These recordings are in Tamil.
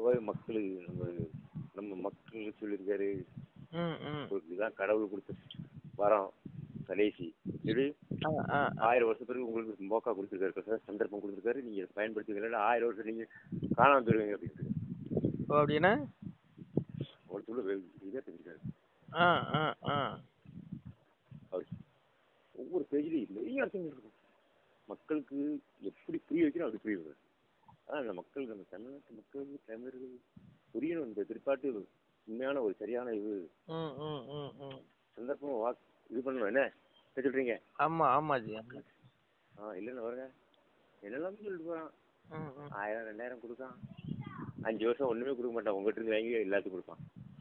போய் மக்களுக்கு நம்ம நம்ம மக்களுக்கு சொல்லியிருக்காரு ம் ம் உங்களுக்கு இதான் கடவுள் கொடுத்த வரம் கடைசி இது ஆ ஆ ஆயிரம் வருஷம் பிறகு உங்களுக்கு மோக்கா கொடுத்துருக்காரு சார் சந்தர்ப்பம் கொடுத்துருக்காரு நீங்கள் பயன்படுத்திக்கலாம் ஆயிரம் வருஷம் நீங்கள் காணாம போயிருவீங்க அப்படின்ட்டு ஓ அப்படின்னா உங்களுக்கு சொல்ல இதாக தெரிஞ்சுக்காரு ஆ ஆ ஆ அவர் ஒவ்வொரு பேஜ்லேயும் நிறைய அர்த்தங்கள் இருக்கும் மக்களுக்கு எப்படி புரிய வைக்கிறோம் அப்படி புரிய வைக்கிறார் ஆனால் அந்த மக்களுக்கு அந்த தமிழ்நாட்டு மக்களுக்கு தமிழர்கள் புரியணும் இந்த திருப்பாட்டு உண்மையான ஒரு சரியான இது ம் ம் ம் ம் சந்தர்ப்பம் வா இது பண்ணணும் என்ன என்ன சொல்கிறீங்க ஆமா ஆமாஜி ஆமா ஆ இல்லைன்னு வருங்க என்னெல்லாம் சொல்லிட்டு போகிறான் ம் ம் ஆயிரம் ரெண்டாயிரம் கொடுக்கான் அஞ்சு வருஷம் ஒன்றுமே கொடுக்க மாட்டான் உங்கள்கிட்ட இருந்து வாங்கி எல்லாத்துக்கும் கொடுப்பான்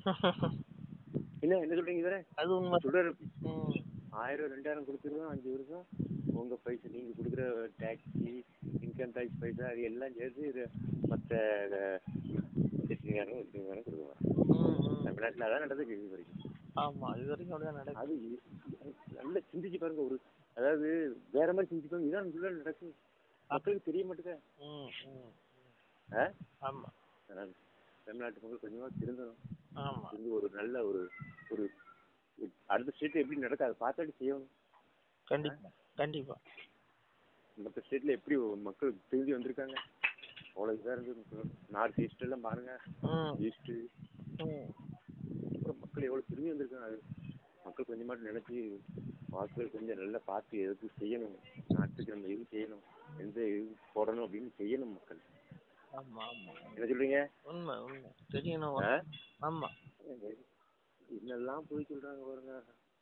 என்ன என்ன சொல்கிறீங்க இவரே அது உண்மை சொல்கிறாரு ம் ஆயிரம் ரெண்டாயிரம் கொடுத்துருவோம் அஞ்சு வருஷம் உங்கள் பைசா நீங்கள் கொடுக்குற டேக்ஸி இன்கம் டேக்ஸ் பைசா அது எல்லாம் சேர்த்து இது மற்ற சிட்டிங்காரங்க வச்சுக்காரங்க கொடுக்குவாங்க ம் ம் தமிழ்நாட்டில் அதான் நடந்தது இது வரைக்கும் ஆமா இது வரைக்கும் அப்படிதான் நடக்குது அது இ- நல்லா சிந்திச்சு பாருங்க ஒரு அதாவது வேற மாதிரி சிந்திப்பாங்க இதான் உள்ள நடக்கும் மக்களுக்கு தெரிய மாட்டேங்க ம் ம் ஆ ஆமா அதனால தமிழ்நாட்டு மக்கள் கொஞ்சமாக திருந்தணும் ஆமா இருந்து ஒரு நல்ல ஒரு ஒரு அடுத்த ஸ்டேட் எப்படி நடக்கும் அதை பார்த்தாடி செய்யணும் கண்டிப்பா கண்டிப்பா மற்ற ஸ்டேட்ல எப்படி மக்கள் திரும்பி வந்திருக்காங்க அவ்வளோ இதாக இருந்து நார்த் ஈஸ்ட் எல்லாம் பாருங்க ம் ஈஸ்ட்டு ம் அப்புறம் மக்கள் எவ்வளோ திரும்பி வந்திருக்காங்க அது மக்கள் கொஞ்சமாட்டு நினைச்சு வாக்குகள் கொஞ்சம் நல்லா பார்த்து எதுக்கு செய்யணும் நாட்டுக்கு நம்ம இது செய்யணும் எந்த இது போடணும் அப்படின்னு செய்யணும் மக்கள் ஆமா ஆமா என்ன சொல்றீங்க உண்மை உண்மை தெரியணும் ஆ? ஆமா என்னெல்லாம் போய் சொல்றாங்க பாருங்க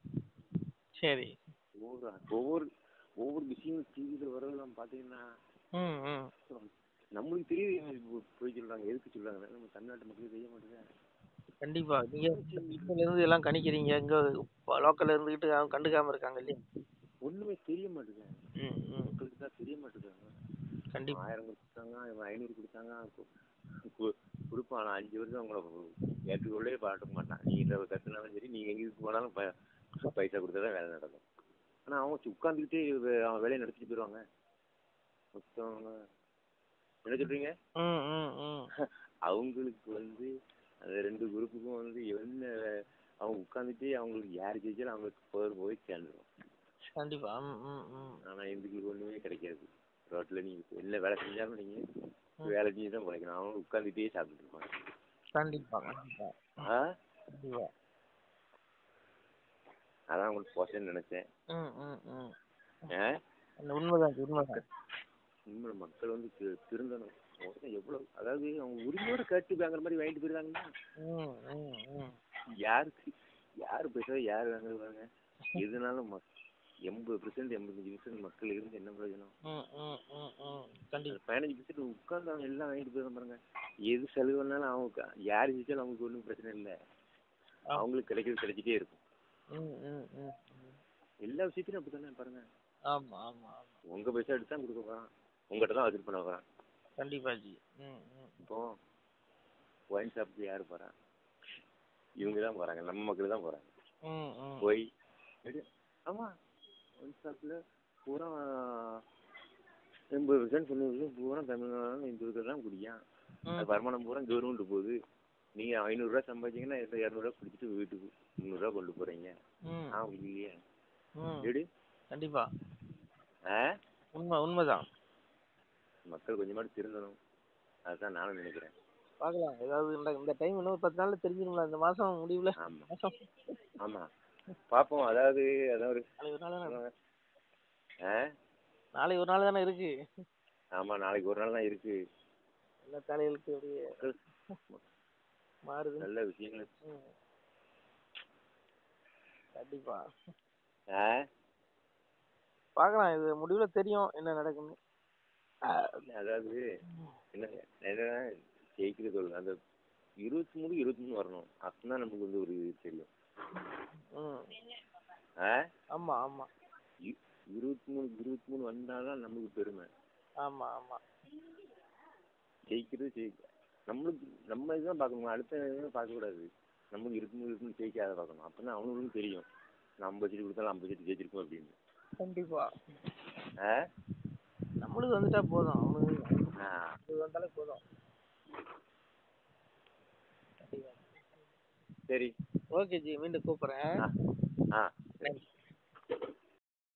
சரி ஒவ்வொரு ஒவ்வொரு ஒவ்வொரு விஷயம் டிவியில் வரதெல்லாம் பார்த்தீங்கன்னா ம் ம் நம்மளுக்கு தெரியுது இப்போ போய் சொல்றாங்க எதுக்கு சொல்றாங்க நம்ம தமிழ்நாட்டு மக்களுக்கு தெரிய மாட்டேங்குது கண்டிப்பா நீங்க இப்பல இருந்து எல்லாம் கணிக்கிறீங்க இங்க லோக்கல்ல இருந்துகிட்டு அவங்க கண்டுக்காம இருக்காங்க இல்லையா ஒண்ணுமே தெரிய மாட்டேங்குது ம் ம் மக்களுக்கு தான் தெரிய மாட்டேங்குது கண்டிப்பா ஆயிரம் கொடுத்தாங்க இவன் ஐநூறு கொடுத்தாங்க கு- கு- கொடுப்பான் ஆனா அஞ்சு வருஷம் அவங்கள ஏற்றுக்கொள்ளே பாட்ட மாட்டான் நீங்கள் கற்றுனாலும் சரி நீங்கள் எங்கே போனாலும் ப பைசா கொடுத்தா தான் வேலை நடக்கும் ஆனால் அவங்க உட்காந்துக்கிட்டே அவன் வேலையை நடத்திட்டு போயிடுவாங்க மொத்தம் என்ன சொல்கிறீங்க ம் ம் ம் அவங்களுக்கு வந்து அந்த ரெண்டு குரூப்புக்கும் வந்து என்ன அவங்க உட்காந்துட்டே அவங்களுக்கு யார் ஜெயிச்சாலும் அவங்களுக்கு போய் போய் சேர்ந்துடும் கண்டிப்பா ம் ம் ம் ஆனால் இந்துக்களுக்கு ஒன்றுமே கிடைக்காது ரோட்டில் நீங்கள் என்ன வேலை செஞ்சாலும் நீங்கள் வேலை செஞ்சு தான் பிழைக்கணும் அவங்க உட்காந்துட்டே சாப்பிட்டுட்டு இருப்பாங்க கண்டிப்பா கண்டிப்பா ஆ கண்டிப்பா அதான் உங்களுக்கு போசேன்னு நினச்சேன் ம் ம் ம் ஆ அந்த உண்மைதான் இது உண்மைதான் உண்மை மக்கள் வந்து தி- திருந்தணும் ஒருத்தன் எவ்வளோ அதாவது அவங்க உரிமையோட கேட்டு வாங்குற மாதிரி வாங்கிட்டு போயிருந்தாங்கன்னா ம் ம் ம் யாருக்கு யார் பேசுறா யார் வாங்குறாங்க எதுனாலும் மக் எண்பது பர்சன்ட் எண்பத்தஞ்சு பர்சன்ட் மக்கள் இருந்து என்ன பிரயோஜனம் ம் ம் ம் ம் கண்டிப்பா பதினஞ்சு பர்சன்ட் உட்காந்து அவங்க எல்லாம் வாங்கிட்டு போயிட பாருங்க எது செலவுனாலும் அவங்க யார் ஜெயிச்சாலும் அவங்களுக்கு ஒன்றும் பிரச்சனை இல்லை அவங்களுக்கு கிடைக்கிறது கிடைச்சிட்டே இருக்கும் ம் ம் ம் ம். எல்லா விஷயத்திலும் அப்படி தானே பாருங்க ஆமா ஆமா ஆமா உங்க பைசா எடுத்து தான் கொடுக்க போறான் உங்ககிட்ட தான் வசூல் பண்ண போறான் கண்டிப்பா ஜி ம் ம் இப்போ ஒயின் ஷாப்புக்கு யார் போறா இவங்க தான் போறாங்க நம்ம மக்கள் தான் போறாங்க ம் ம் போய் எடு ஆமா ஒயின் ஷாப்ல பூரா எண்பது பர்சன்ட் தொண்ணூறு பர்சன்ட் பூரா தமிழ்நாடு இந்துக்கள் தான் குடியான் அது வருமானம் பூரா கவர்மெண்ட் போகுது நீங்க ஐநூறுரூவா சம்பாதிச்சீங்கன்னா இரநூறுவா குடிச்சிட்டு வீட்டுக்கு முந்நூறுரூவா கொண்டு போறீங்க ம் ஆ உங்களுக்கு இல்லையா ம் எடு கண்டிப்பா ஆ உண்மை உண்மைதான் மக்கள் கொஞ்சமாட்டு திருந்தணும் அதுதான் நானும் நினைக்கிறேன் பார்க்கலாம் ஏதாவது இந்த இந்த டைம் இன்னும் ஒரு பத்து நாள்ல தெரிஞ்சிருங்களா இந்த மாசம் முடிவுல ஆமா மாசம் ஆமா பார்ப்போம் அதாவது அதாவது நாளைக்கு ஒரு நாள் தானே ஆ நாளைக்கு ஒரு நாள் தானே இருக்கு ஆமா நாளைக்கு ஒரு நாள் தான் இருக்கு எல்லா தலைகளுக்கு அப்படியே மக்கள் மாறுது நல்ல விஷயங்கள் ம். கண்டிப்பா ஆ பார்க்கலாம் இது முடிவுல தெரியும் என்ன நடக்குன்னு அதாவது என்ன என்னன்னா ஜெயிக்கிறது ஒரு அந்த இருபத்தி மூணு இருபத்தி மூணு வரணும் அப்பதான் நமக்கு வந்து ஒரு இது தெரியும் ம் ஆ ஆமா ஆமா இ- இருபத்தி மூணு இருபத்தி மூணு வந்தாதான் நமக்கு பெருமை ஆமா ஆமா ஜெயிக்கிறது ஜெயிக்க நம்மளுக்கு நம்ம இதுதான் பார்க்கணும் அடுத்த இதுதான் பார்க்கக்கூடாது நம்மளுக்கு இருபத்தி மூணு இருபத்தி மூணு ஜெயிக்காத பார்க்கணும் அப்பதான் அவனுக்கும் தெரியும் நம்ம ஐம்பது சீட்டு கொடுத்தாலும் ஐம்பது சீட்டு ஜெயிச்சிருக்கோம் அப்படின்னு கண்டிப்பா ஆ நம்மளுக்கு வந்துட்டா போதும் அவனுக்கு ஆ இது வந்தாலே போதும் சரி ஓகே ஜி மீண்டும் கூப்பிடுறேன் ஆ ஆ